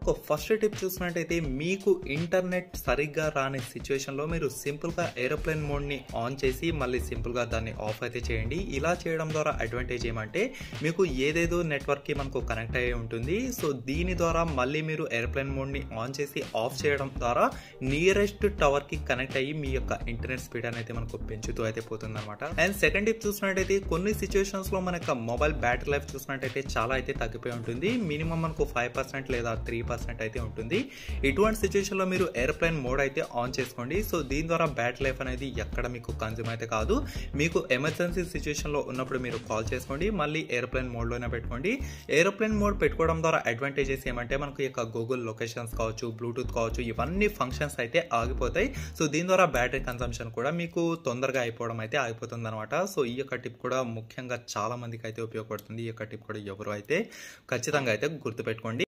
మనకు first tip చూసినట్టయితే మీకు ఇంటర్నెట్ సరిగ్గా రాని సిచ్యువేషన్లో మీరు సింపుల్గా ఏరోప్లేన్ మోడ్ని ఆన్ చేసి మళ్ళీ సింపుల్గా దాన్ని ఆఫ్ అయితే చేయండి ఇలా చేయడం ద్వారా అడ్వాంటేజ్ ఏమంటే మీకు ఏదేదో నెట్వర్క్కి మనకు కనెక్ట్ అయ్యి ఉంటుంది సో దీని ద్వారా మళ్ళీ మీరు ఏరోప్లేన్ మోడ్ని ఆన్ చేసి ఆఫ్ చేయడం ద్వారా నియరెస్ట్ టవర్కి కనెక్ట్ అయ్యి మీ యొక్క ఇంటర్నెట్ స్పీడ్ అనేది మనకు పెంచుతూ అయితే పోతుంది అనమాట అండ్ సెకండ్ టిప్ చూసినట్టయితే కొన్ని సిచ్యువేషన్స్లో మన యొక్క మొబైల్ బ్యాటరీ లైఫ్ చూసినట్టయితే చాలా అయితే తగ్గిపోయి ఉంటుంది మినిమం మనకు ఫైవ్ పర్సెంట్ లేదా త్రీ పర్సెంట్ అయితే ఉంటుంది ఇటువంటి సిచ్యువేషన్లో మీరు ఎయిర్ప్లేన్ మోడ్ అయితే ఆన్ చేసుకోండి సో దీని ద్వారా బ్యాటరీ లైఫ్ అనేది ఎక్కడ మీకు కన్జ్యూమ్ అయితే కాదు మీకు ఎమర్జెన్సీ సిచ్యువేషన్లో ఉన్నప్పుడు మీరు కాల్ చేసుకోండి మళ్ళీ ఎయిర్ప్లేన్ మోడ్లోనే పెట్టుకోండి ఏరోప్లేన్ మోడ్ పెట్టుకోవడం ద్వారా అడ్వాంటేజెస్ ఏమంటే మనకు ఈ యొక్క గూగుల్ లొకేషన్స్ కావచ్చు బ్లూటూత్ కావచ్చు ఇవన్నీ ఫంక్షన్స్ అయితే ఆగిపోతాయి సో దీని ద్వారా బ్యాటరీ కన్సంప్షన్ కూడా మీకు తొందరగా అయిపోవడం అయితే ఆగిపోతుంది అనమాట సో ఈ యొక్క టిప్ కూడా ముఖ్యంగా చాలా మందికి అయితే ఉపయోగపడుతుంది ఈ యొక్క టిప్ కూడా ఎవరు అయితే ఖచ్చితంగా అయితే గుర్తుపెట్టుకోండి